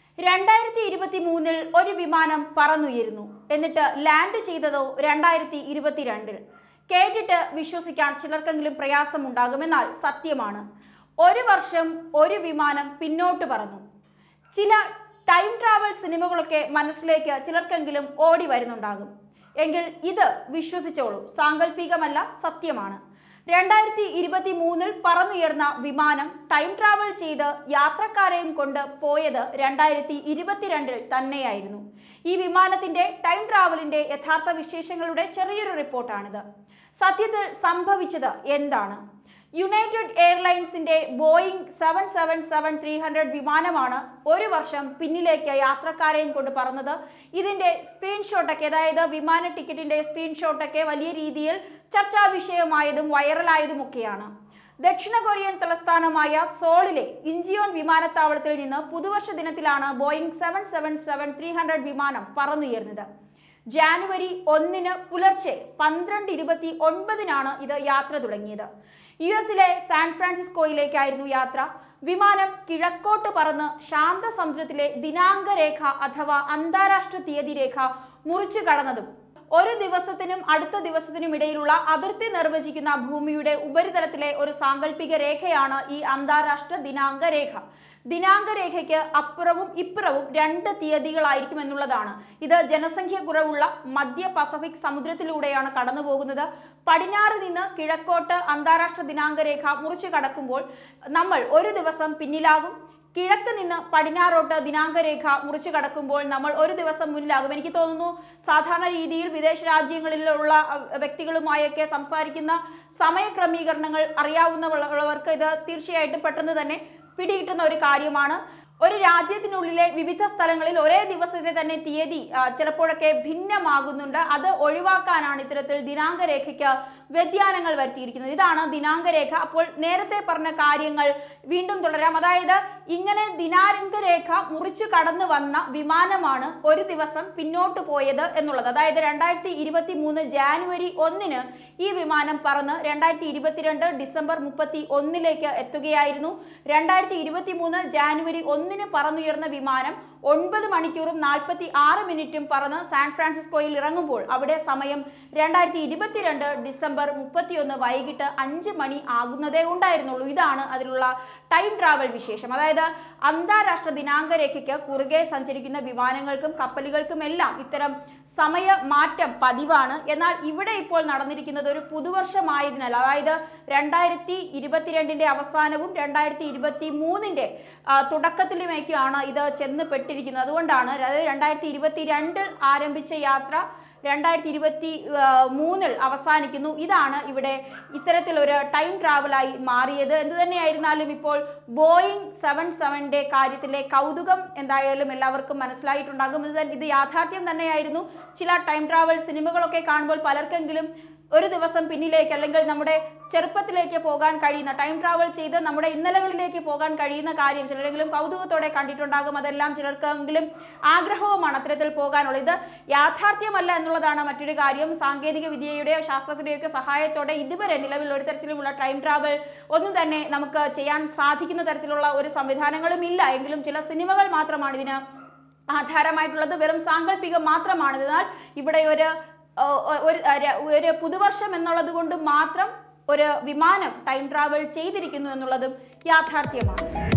രണ്ടായിരത്തി ഇരുപത്തി മൂന്നിൽ ഒരു വിമാനം പറന്നുയരുന്നു എന്നിട്ട് ലാൻഡ് ചെയ്തതോ രണ്ടായിരത്തി ഇരുപത്തിരണ്ടിൽ കേട്ടിട്ട് വിശ്വസിക്കാൻ ചിലർക്കെങ്കിലും പ്രയാസമുണ്ടാകുമെന്നാൽ സത്യമാണ് ഒരു വർഷം ഒരു വിമാനം പിന്നോട്ട് പറന്നു ചില ടൈം ട്രാവൽ സിനിമകളൊക്കെ മനസ്സിലേക്ക് ചിലർക്കെങ്കിലും ഓടി വരുന്നുണ്ടാകും എങ്കിൽ ഇത് വിശ്വസിച്ചോളൂ സാങ്കല്പികമല്ല സത്യമാണ് രണ്ടായിരത്തി ഇരുപത്തി മൂന്നിൽ പറന്നുയർന്ന വിമാനം ടൈം ട്രാവൽ ചെയ്ത് യാത്രക്കാരെയും കൊണ്ട് പോയത് രണ്ടായിരത്തി ഇരുപത്തിരണ്ടിൽ തന്നെയായിരുന്നു ഈ വിമാനത്തിന്റെ ടൈം ട്രാവലിന്റെ യഥാർത്ഥ വിശേഷങ്ങളുടെ ചെറിയൊരു റിപ്പോർട്ടാണിത് സത്യത്തിൽ സംഭവിച്ചത് എന്താണ് യുണൈറ്റഡ് എയർലൈൻസിന്റെ Boeing seven seven seven three hundred വിമാനമാണ് ഒരു വർഷം പിന്നിലേക്ക് യാത്രക്കാരെയും കൊണ്ട് പറന്നത് ഇതിന്റെ സ്ക്രീൻഷോട്ടൊക്കെ അതായത് വിമാന ടിക്കറ്റിന്റെ സ്ക്രീൻഷോട്ടൊക്കെ വലിയ രീതിയിൽ ചർച്ചാ വിഷയമായതും വൈറലായതുമൊക്കെയാണ് ദക്ഷിണ കൊറിയൻ തലസ്ഥാനമായ സോളിലെ ഇഞ്ചിയോൺ വിമാനത്താവളത്തിൽ നിന്ന് പുതുവർഷ ദിനത്തിലാണ് Boeing seven seven seven three hundred വിമാനം പറന്നുയർന്നത് ജാനുവരി ഒന്നിന് പുലർച്ചെ പന്ത്രണ്ട് ഇരുപത്തി ഒൻപതിനാണ് ഇത് യാത്ര തുടങ്ങിയത് യു എസിലെ സാൻ ഫ്രാൻസിസ്കോയിലേക്കായിരുന്നു യാത്ര വിമാനം കിഴക്കോട്ട് പറന്ന് ശാന്തസമുദ്രത്തിലെ ദിനാങ്കരേഖ അഥവാ അന്താരാഷ്ട്ര തീയതി രേഖ മുറിച്ചു കടന്നതും ഒരു ദിവസത്തിനും അടുത്ത ദിവസത്തിനും ഇടയിലുള്ള അതിർത്തി നിർവചിക്കുന്ന ഭൂമിയുടെ ഉപരിതലത്തിലെ ഒരു സാങ്കല്പിക രേഖയാണ് ഈ അന്താരാഷ്ട്ര ദിനാങ്ക രേഖ ദിനാങ്ക രേഖയ്ക്ക് അപ്പുറവും ഇപ്പുറവും രണ്ട് തീയതികളായിരിക്കും എന്നുള്ളതാണ് ഇത് ജനസംഖ്യ കുറവുള്ള മധ്യ പസഫിക് സമുദ്രത്തിലൂടെയാണ് കടന്നു പോകുന്നത് പടിഞ്ഞാറ് നിന്ന് കിഴക്കോട്ട് അന്താരാഷ്ട്ര ദിനാങ്ക രേഖ മുറിച്ചു കടക്കുമ്പോൾ നമ്മൾ ഒരു ദിവസം പിന്നിലാകും കിഴക്ക് നിന്ന് പടിഞ്ഞാറോട്ട് ദിനാങ്കരേഖ മുറിച്ചു കടക്കുമ്പോൾ നമ്മൾ ഒരു ദിവസം മുന്നിലാകും എനിക്ക് തോന്നുന്നു സാധാരണ രീതിയിൽ വിദേശ രാജ്യങ്ങളിലുള്ള അഹ്, വ്യക്തികളുമായൊക്കെ സംസാരിക്കുന്ന സമയക്രമീകരണങ്ങൾ അറിയാവുന്നവർക്ക് ഇത് തീർച്ചയായിട്ടും പെട്ടെന്ന് തന്നെ പിടികിട്ടുന്ന ഒരു കാര്യമാണ് ഒരു രാജ്യത്തിനുള്ളിലെ വിവിധ സ്ഥലങ്ങളിൽ ഒരേ ദിവസത്തെ തന്നെ തീയതി ആ, ചിലപ്പോഴൊക്കെ ഭിന്നമാകുന്നുണ്ട് അത് ഒഴിവാക്കാനാണ് ഇത്തരത്തിൽ ദിനാങ്കരേഖയ്ക്ക് വ്യതിയാനങ്ങൾ വരുത്തിയിരിക്കുന്നത് ഇതാണ് ദിനാങ്കരേഖ അപ്പോൾ നേരത്തെ പറഞ്ഞ കാര്യങ്ങൾ വീണ്ടും തുടരാം അതായത് ഇങ്ങനെ ദിനാങ്കരേഖ മുറിച്ചു കടന്നു വന്ന വിമാനമാണ് ഒരു ദിവസം പിന്നോട്ട് പോയത് എന്നുള്ളത് അതായത് രണ്ടായിരത്തി ഇരുപത്തി മൂന്ന് ജാനുവരി ഒന്നിന് ഈ വിമാനം പറന്ന് രണ്ടായിരത്തി ഇരുപത്തിരണ്ട് ഡിസംബർ മുപ്പത്തി ഒന്നിലേക്ക് എത്തുകയായിരുന്നു രണ്ടായിരത്തി ഇരുപത്തി മൂന്ന് ജാനുവരി ഒന്നിന് പറന്നുയർന്ന വിമാനം ഒൻപത് മണിക്കൂറും നാൽപ്പത്തി ആറ് മിനിറ്റും പറന്ന് സാൻ ഫ്രാൻസിസ്കോയിൽ ഇറങ്ങുമ്പോൾ അവിടെ സമയം രണ്ടായിരത്തി ഇരുപത്തിരണ്ട് ഡിസംബർ മുപ്പത്തിയൊന്ന് വൈകിട്ട് അഞ്ച് മണി ആകുന്നതേ ഉണ്ടായിരുന്നുള്ളൂ ഇതാണ് അതിലുള്ള ടൈം ട്രാവൽ വിശേഷം അതായത് അന്താരാഷ്ട്ര ദിനാങ്ക രേഖയ്ക്ക് കുറുകെ സഞ്ചരിക്കുന്ന വിമാനങ്ങൾക്കും കപ്പലുകൾക്കും എല്ലാം ഇത്തരം സമയ മാറ്റം പതിവാണ് എന്നാൽ ഇവിടെ ഇപ്പോൾ നടന്നിരിക്കുന്നത് ഒരു പുതുവർഷമായതിനാൽ അതായത് രണ്ടായിരത്തി ഇരുപത്തിരണ്ടിന്റെ അവസാനവും രണ്ടായിരത്തി ഇരുപത്തി മൂന്നിന്റെ തുടക്കത്തിലുമേക്കാണ് ഇത് ചെന്ന് പെട്ടിരിക്കുന്നത് അതുകൊണ്ടാണ് അതായത് രണ്ടായിരത്തി ഇരുപത്തി രണ്ടിൽ ആരംഭിച്ച യാത്ര രണ്ടായിരത്തി ഇരുപത്തി മൂന്നിൽ അവസാനിക്കുന്നു ഇതാണ് ഇവിടെ ഇത്തരത്തിലൊരു ടൈം ട്രാവലായി മാറിയത് എന്ത് തന്നെയായിരുന്നാലും ഇപ്പോൾ ബോയിങ് സെവൻ സെവൻ്റെ കാര്യത്തിലെ കൗതുകം എന്തായാലും എല്ലാവർക്കും മനസ്സിലായിട്ടുണ്ടാകും ഇത് തന്നെ- ഇത് യാഥാർത്ഥ്യം തന്നെയായിരുന്നു ചില ടൈം ട്രാവൽ സിനിമകളൊക്കെ കാണുമ്പോൾ പലർക്കെങ്കിലും ഒരു ദിവസം പിന്നിലേക്ക് അല്ലെങ്കിൽ നമ്മുടെ ചെറുപ്പത്തിലേക്ക് പോകാൻ കഴിയുന്ന ടൈം ട്രാവൽ ചെയ്ത് നമ്മുടെ ഇന്നലകളിലേക്ക് പോകാൻ കഴിയുന്ന കാര്യം ചിലരെങ്കിലും കൗതുകത്തോടെ കണ്ടിട്ടുണ്ടാകും അതെല്ലാം ചിലർക്കെങ്കിലും ആഗ്രഹവുമാണ് അത്തരത്തിൽ പോകാനുള്ളത് ഇത് യാഥാർത്ഥ്യമല്ല എന്നുള്ളതാണ് മറ്റൊരു കാര്യം സാങ്കേതിക വിദ്യയുടെയോ ശാസ്ത്രത്തിന്റെയോ ഒക്കെ സഹായത്തോടെ ഇതുവരെ നിലവിൽ ഒരു തരത്തിലുമുള്ള ടൈം ട്രാവൽ ഒന്നും തന്നെ നമുക്ക് ചെയ്യാൻ സാധിക്കുന്ന തരത്തിലുള്ള ഒരു സംവിധാനങ്ങളും ഇല്ല എങ്കിലും ചില സിനിമകൾ മാത്രമാണ് ഇതിന് ആധാരമായിട്ടുള്ളത് വെറും സാങ്കല്പികം മാത്രമാണ് എന്നാൽ ഇവിടെ ഒരു ഓ, ഒ- ഒരു ര- ഒരു പുതുവർഷം എന്നുള്ളത് കൊണ്ട് മാത്രം ഒരു വിമാനം ടൈം ട്രാവൽ ചെയ്തിരിക്കുന്നു എന്നുള്ളതും യാഥാർത്ഥ്യമാണ്